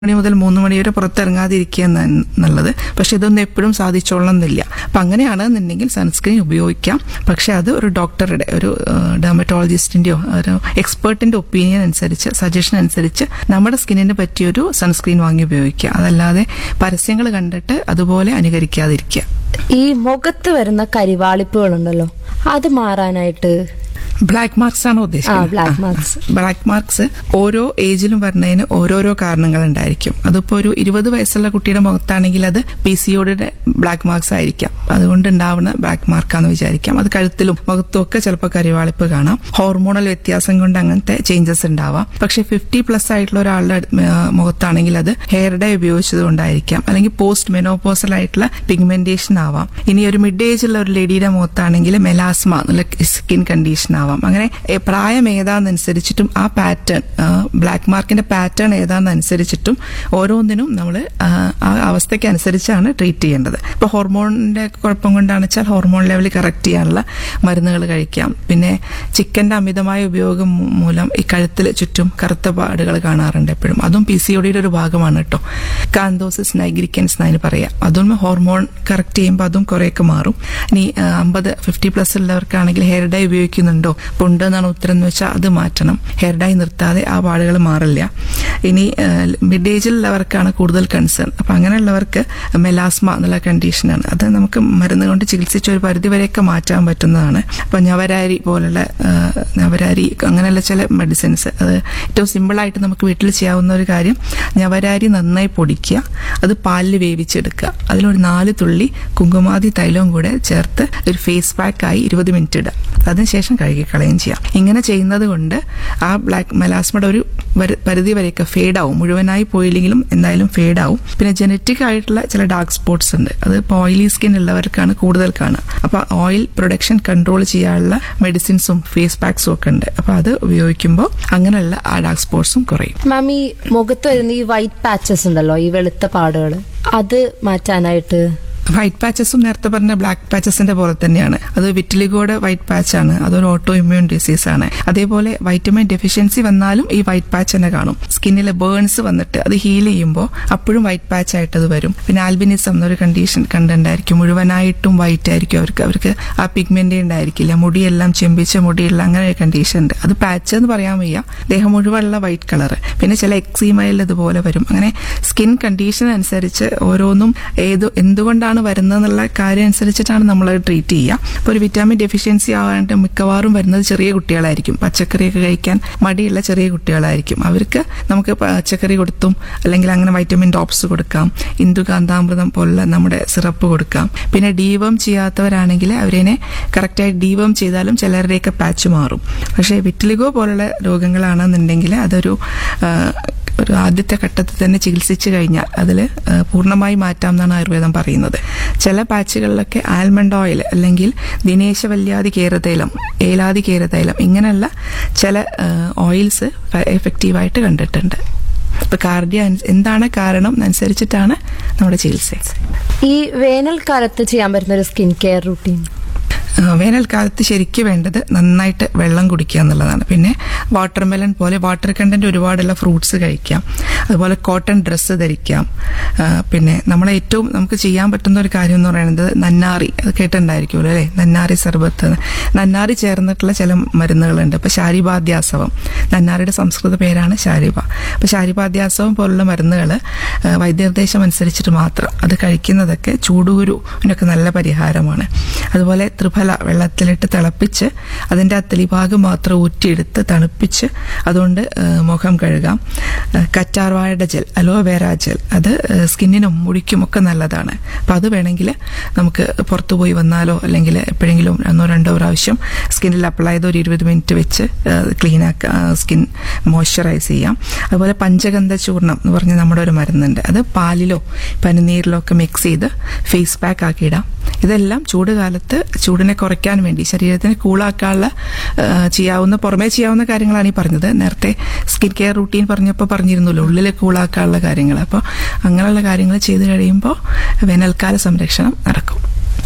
മണി മുതൽ മൂന്ന് മണി വരെ പുറത്തിറങ്ങാതിരിക്കുക എന്ന- എന്നുള്ളത് പക്ഷെ ഇതൊന്നും എപ്പോഴും സാധിച്ചോളണമെന്നില്ല അപ്പൊ അങ്ങനെയാണെന്നുണ്ടെങ്കിൽ സൺസ്ക്രീൻ ഉപയോഗിക്കാം പക്ഷെ അത് ഒരു ഡോക്ടറുടെ ഒരു ഡെർമറ്റോളജിസ്റ്റിന്റെയോ ഒരു എക്സ്പേർട്ടിന്റെ ഒപ്പീനിയൻ അനുസരിച്ച് സജഷൻ അനുസരിച്ച് നമ്മുടെ സ്കിന്നിന് പറ്റിയൊരു സൺസ്ക്രീൻ വാങ്ങി ഉപയോഗിക്കുക അതല്ലാതെ പരസ്യങ്ങൾ കണ്ടിട്ട് അതുപോലെ അനുകരിക്കാതിരിക്കുക ഈ മുഖത്ത് വരുന്ന കരിവാളിപ്പുകളുണ്ടല്ലോ അത് മാറാനായിട്ട് ബ്ലാക്ക് മാർക്സ് ആണോ ആ ഉദ്ദേശിക്കുന്നത് ബ്ലാക്ക് മാർക്സ് ബ്ലാക്ക് മാർക്സ് ഓരോ ഏജിലും വരുന്നതിന് ഓരോരോ കാരണങ്ങൾ ഉണ്ടായിരിക്കും അതിപ്പോ ഒരു ഇരുപത് വയസ്സുള്ള കുട്ടിയുടെ മുഖത്താണെങ്കിൽ അത് പി സി ഒയുടെ ബ്ലാക്ക് മാർക്സ് ആയിരിക്കാം അതുകൊണ്ട് ഉണ്ടാവുന്ന ബ്ലാക്ക് മാർക്കാന്ന് വിചാരിക്കാം അത് കഴുത്തിലും മുഖത്തും ഒക്കെ ചിലപ്പോൾ കരിവാളിപ്പ് കാണാം ഹോർമോണൽ വ്യത്യാസം കൊണ്ട് അങ്ങനത്തെ ചേഞ്ചസ് ഉണ്ടാവാം പക്ഷെ ഫിഫ്റ്റി പ്ലസ് ആയിട്ടുള്ള ഒരാളുടെ ആ, മുഖത്താണെങ്കിൽ അത് ഹെയർ ഡേ ഉപയോഗിച്ചത് കൊണ്ടായിരിക്കാം അല്ലെങ്കിൽ പോസ്റ്റ് മെനോപോസൽ ആയിട്ടുള്ള പിഗ്മെന്റേഷൻ ആവാം ഇനി ഒരു മിഡ് ഏജ് ഉള്ള ഒരു ലേഡിയുടെ മുഖത്താണെങ്കിൽ മെലാസ്മ എന്നുള്ള സ്കിൻ കണ്ടീഷൻ ആവാം അങ്ങനെ എ, പ്രായം ഏതാന്നനുസരിച്ചിട്ടും ആ പാറ്റേൺ ബ്ലാക്ക് മാർക്കിന്റെ പാറ്റേൺ ഏതാന്നനുസരിച്ചിട്ടും ഓരോന്നിനും നമ്മൾ ആ അവസ്ഥയ്ക്ക് അനുസരിച്ചാണ് ട്രീറ്റ് ചെയ്യേണ്ടത് ഇപ്പൊ ഹോർമോണിന്റെ കുഴപ്പം കൊണ്ടാണ് വെച്ചാൽ ഹോർമോൺ ലെവൽ കറക്റ്റ് ചെയ്യാനുള്ള മരുന്നുകൾ കഴിക്കാം പിന്നെ ചിക്കന്റെ അമിതമായ ഉപയോഗം മൂ- മൂലം ഈ കഴുത്തിൽ ചുറ്റും കറുത്ത പാടുകൾ കാണാറുണ്ട് എപ്പോഴും അതും പി സി ഒടിയുടെ ഒരു ഭാഗമാണ് കേട്ടോ കാന്തോസിസ് നൈഗ്രിക്കൻസ് എന്നതിന് പറയാം അതും ഹോർമോൺ കറക്റ്റ് ചെയ്യുമ്പോൾ അതും കുറേയൊക്കെ മാറും ഇനി അമ്പത് ഫിഫ്റ്റി പ്ലസ് ഉള്ളവർക്കാണെങ്കിൽ ഹെയർ ഡൈ ഉപയോഗിക്കുന്നുണ്ടോ അപ്പോൾ ഉണ്ടെന്നാണ് ഉത്തരം എന്ന് വെച്ചാൽ അത് മാറ്റണം ഹെയർ ഡൈ നിർത്താതെ ആ പാടുകൾ മാറില്ല ഇനി മിഡ് ഏജിലുള്ളവർക്കാണ് കൂടുതൽ കൺസേൺ അപ്പൊ അങ്ങനെയുള്ളവർക്ക് മെലാസ്മ എന്നുള്ള കണ്ടീഷനാണ് അത് നമുക്ക് മരുന്ന് കൊണ്ട് ചികിത്സിച്ച് ഒരു പരിധി വരെയൊക്കെ മാറ്റാൻ പറ്റുന്നതാണ് അപ്പൊ ഞവരാരി പോലുള്ള ആ, ഞവരാരി അങ്ങനെയുള്ള ചില മെഡിസിൻസ് അത് ഏറ്റവും സിമ്പിളായിട്ട് നമുക്ക് വീട്ടിൽ ചെയ്യാവുന്ന ഒരു കാര്യം ഞവരാരി നന്നായി പൊടിക്കുക അത് പാലിൽ വേവിച്ചെടുക്കുക അതിലൊരു നാല് തുള്ളി കുങ്കുമാതി തൈലവും കൂടെ ചേർത്ത് ഒരു ഫേസ് പാക്ക് ആയി ഇരുപത് മിനിറ്റ് ഇടുക അതിനുശേഷം കഴുകിക്കളയും ചെയ്യാം ഇങ്ങനെ ചെയ്യുന്നത് കൊണ്ട് ആ ബ്ലാക്ക് മെലാസ്മയുടെ ഒരു വര- പരിധി വരെയൊക്കെ ഫേഡ് ആവും മുഴുവനായി പോയില്ലെങ്കിലും എന്തായാലും ഫേഡ് ആവും പിന്നെ ജനറ്റിക് ആയിട്ടുള്ള ചില ഡാർക്ക് സ്പോട്ട്സ് ഉണ്ട് അത് ഇപ്പോൾ ഓയിലി സ്കിൻ ഉള്ളവർക്കാണ് കൂടുതൽ കാണുക അപ്പൊ ഓയിൽ പ്രൊഡക്ഷൻ കൺട്രോൾ ചെയ്യാനുള്ള മെഡിസിൻസും ഫേസ് പാക്സും ഒക്കെ ഉണ്ട് അപ്പൊ അത് ഉപയോഗിക്കുമ്പോൾ അങ്ങനെയുള്ള ആ ഡാർക്ക് സ്പോട്ട്സും കുറയും മാം ഈ മുഖത്ത് വരുന്ന ഈ വൈറ്റ് പാച്ചസ് ഉണ്ടല്ലോ ഈ വെളുത്ത പാടുകൾ അത് മാറ്റാനായിട്ട് വൈറ്റ് പാച്ചസും നേരത്തെ പറഞ്ഞ ബ്ലാക്ക് പാച്ചസിന്റെ പോലെ തന്നെയാണ് അത് വിറ്റിലിഗോയുടെ വൈറ്റ് പാച്ച് ആണ് അതൊരു ഓട്ടോ ഇമ്മ്യൂൺ ഡിസീസ് ആണ് അതേപോലെ വൈറ്റമിൻ ഡെഫിഷ്യൻസി വന്നാലും ഈ വൈറ്റ് പാച്ച് തന്നെ കാണും സ്കിന്നിലെ ബേൺസ് വന്നിട്ട് അത് ഹീൽ ചെയ്യുമ്പോൾ അപ്പോഴും വൈറ്റ് പാച്ച് ആയിട്ട് അത് വരും പിന്നെ ആൽബിനിസം എന്നൊരു കണ്ടീഷൻ കണ്ടുണ്ടായിരിക്കും മുഴുവനായിട്ടും വൈറ്റ് ആയിരിക്കും അവർക്ക് അവർക്ക് ആ പിഗ്മെന്റ് ഉണ്ടായിരിക്കില്ല മുടിയെല്ലാം ചെമ്പിച്ച മുടിയുള്ള അങ്ങനെ ഒരു കണ്ടീഷൻ ഉണ്ട് അത് പാച്ച് എന്ന് പറയാൻ വയ്യ ദേഹം മുഴുവനുള്ള വൈറ്റ് കളർ പിന്നെ ചില എക്സീമയിൽ ഇതുപോലെ വരും അങ്ങനെ സ്കിൻ കണ്ടീഷൻ അനുസരിച്ച് ഓരോന്നും ഏത് എന്തുകൊണ്ടാണ് വരുന്നത് എന്നുള്ള കാര്യം അനുസരിച്ചിട്ടാണ് നമ്മൾ ട്രീറ്റ് ചെയ്യുക ഇപ്പോൾ ഒരു വിറ്റാമിൻ ഡെഫിഷ്യൻസി ആവാണ്ട് മിക്കവാറും വരുന്നത് ചെറിയ കുട്ടികളായിരിക്കും പച്ചക്കറിയൊക്കെ കഴിക്കാൻ മടിയുള്ള ചെറിയ കുട്ടികളായിരിക്കും അവർക്ക് നമുക്ക് പച്ചക്കറി കൊടുത്തും അല്ലെങ്കിൽ അങ്ങനെ വൈറ്റമിൻ ഡ്രോപ്സ് കൊടുക്കാം ഇന്ദുകാന്താമൃതം പോലുള്ള നമ്മുടെ സിറപ്പ് കൊടുക്കാം പിന്നെ ഡീവം ചെയ്യാത്തവരാണെങ്കിൽ അവരെ കറക്റ്റായി ഡീവം ചെയ്താലും ചിലരുടെയൊക്കെ പാച്ച് മാറും പക്ഷേ വിറ്റിലിഗോ പോലുള്ള രോഗങ്ങളാണെന്നുണ്ടെങ്കിൽ അതൊരു ആ, ഒരു ആദ്യത്തെ ഘട്ടത്തിൽ തന്നെ ചികിത്സിച്ചു കഴിഞ്ഞാൽ അതിൽ പൂർണ്ണമായി മാറ്റാം എന്നാണ് ആയുർവേദം പറയുന്നത് ചില പാച്ചുകളിലൊക്കെ ആൽമണ്ട് ഓയിൽ അല്ലെങ്കിൽ ദിനേശവല്യാതി കേരതൈലം ഏലാതി കേരതൈലം ഇങ്ങനെയുള്ള ചില ഓയിൽസ് എഫക്റ്റീവായിട്ട് കണ്ടിട്ടുണ്ട് ഇപ്പൊ കാർഡിയ എന്താണ് കാരണം അനുസരിച്ചിട്ടാണ് നമ്മുടെ ചികിത്സ ഈ വേനൽക്കാലത്ത് ചെയ്യാൻ പറ്റുന്ന ഒരു സ്കിൻ കെയർ റൂട്ടീൻ ആ, വേനൽക്കാലത്ത് ശരിക്കും വേണ്ടത് നന്നായിട്ട് വെള്ളം കുടിക്കുക എന്നുള്ളതാണ് പിന്നെ വാട്ടർമെലൺ പോലെ വാട്ടർ കണ്ടന്റ് ഒരുപാടുള്ള ഫ്രൂട്ട്സ് കഴിക്കാം അതുപോലെ കോട്ടൺ ഡ്രസ്സ് ധരിക്കാം ആ, പിന്നെ നമ്മളെ ഏറ്റവും നമുക്ക് ചെയ്യാൻ പറ്റുന്ന ഒരു കാര്യം എന്ന് പറയുന്നത് നന്നാറി അത് കേട്ടിട്ടുണ്ടായിരിക്കുമല്ലോ അല്ലേ നന്നാറി സർബത്ത് നന്നാറി ചേർന്നിട്ടുള്ള ചില മരുന്നുകളുണ്ട് ഇപ്പൊ ശാരിപാദ്യാസവം നന്നാറിയുടെ സംസ്കൃത പേരാണ് ശാരിബ അപ്പൊ ശാരിപാദ്യാസവം പോലുള്ള മരുന്നുകൾ വൈദ്യനിർദ്ദേശം അനുസരിച്ചിട്ട് മാത്രം അത് കഴിക്കുന്നതൊക്കെ ചൂടുകുരുവിനൊക്കെ നല്ല പരിഹാരമാണ് അതുപോലെ ത്രിഫല വെള്ളത്തിലിട്ട് തിളപ്പിച്ച് അതിൻ്റെ ആ തെളിഭാഗം മാത്രം ഊറ്റിയെടുത്ത് തണുപ്പിച്ച് അതുകൊണ്ട് ആ, മുഖം കഴുകാം ആ, കറ്റാർവാഴയുടെ ജെൽ അലോവേര ജെൽ അത് ആ, സ്കിന്നിനും മുടിക്കും ഒക്കെ നല്ലതാണ് അപ്പം അത് വേണമെങ്കിൽ നമുക്ക് പുറത്തു പോയി വന്നാലോ അല്ലെങ്കിൽ എപ്പോഴെങ്കിലും ഒന്നോ രണ്ടോ പ്രാവശ്യം സ്കിന്നിൽ അപ്ലൈ ചെയ്ത് ഒരു ഇരുപത് മിനിറ്റ് വെച്ച് ക്ലീൻ ആക്കുക സ്കിൻ മോയ്സ്ചറൈസ് ചെയ്യാം അതുപോലെ പഞ്ചഗന്ധ ചൂർണം എന്ന് പറഞ്ഞ നമ്മുടെ ഒരു മരുന്നുണ്ട് അത് പാലിലോ പനിനീരിലോ ഒക്കെ മിക്സ് ചെയ്ത് ഫേസ് പാക്ക് ആക്കി ഇടാം ഇതെല്ലാം ചൂട് കാലത്ത് ചൂടിനെ കുറയ്ക്കാൻ വേണ്ടി ശരീരത്തിന് കൂളാക്കാനുള്ള ആ, ചെയ്യാവുന്ന പുറമേ ചെയ്യാവുന്ന കാര്യങ്ങളാണ് ഈ പറഞ്ഞത് നേരത്തെ സ്കിൻ കെയർ റൂട്ടീൻ പറഞ്ഞപ്പോൾ പറഞ്ഞിരുന്നല്ലോ ഉള്ളിൽ കൂളാക്കാനുള്ള കാര്യങ്ങൾ അപ്പോൾ അങ്ങനെയുള്ള കാര്യങ്ങൾ ചെയ്തു കഴിയുമ്പോൾ വേനൽക്കാല സംരക്ഷണം നടക്കും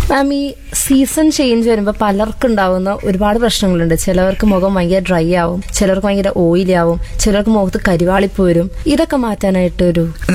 മാം ഈ സീസൺ ചേഞ്ച് വരുമ്പോൾ പലർക്കും ഉണ്ടാവുന്ന ഒരുപാട് പ്രശ്നങ്ങളുണ്ട് ചിലവർക്ക് മുഖം ഭയങ്കര ഡ്രൈ ആവും ചിലർക്ക് ഭയങ്കര ഓയിലി ആവും ചിലർക്ക് മുഖത്ത് കരിവാളിപ്പ് വരും ഇതൊക്കെ മാറ്റാനായിട്ട് ഒരു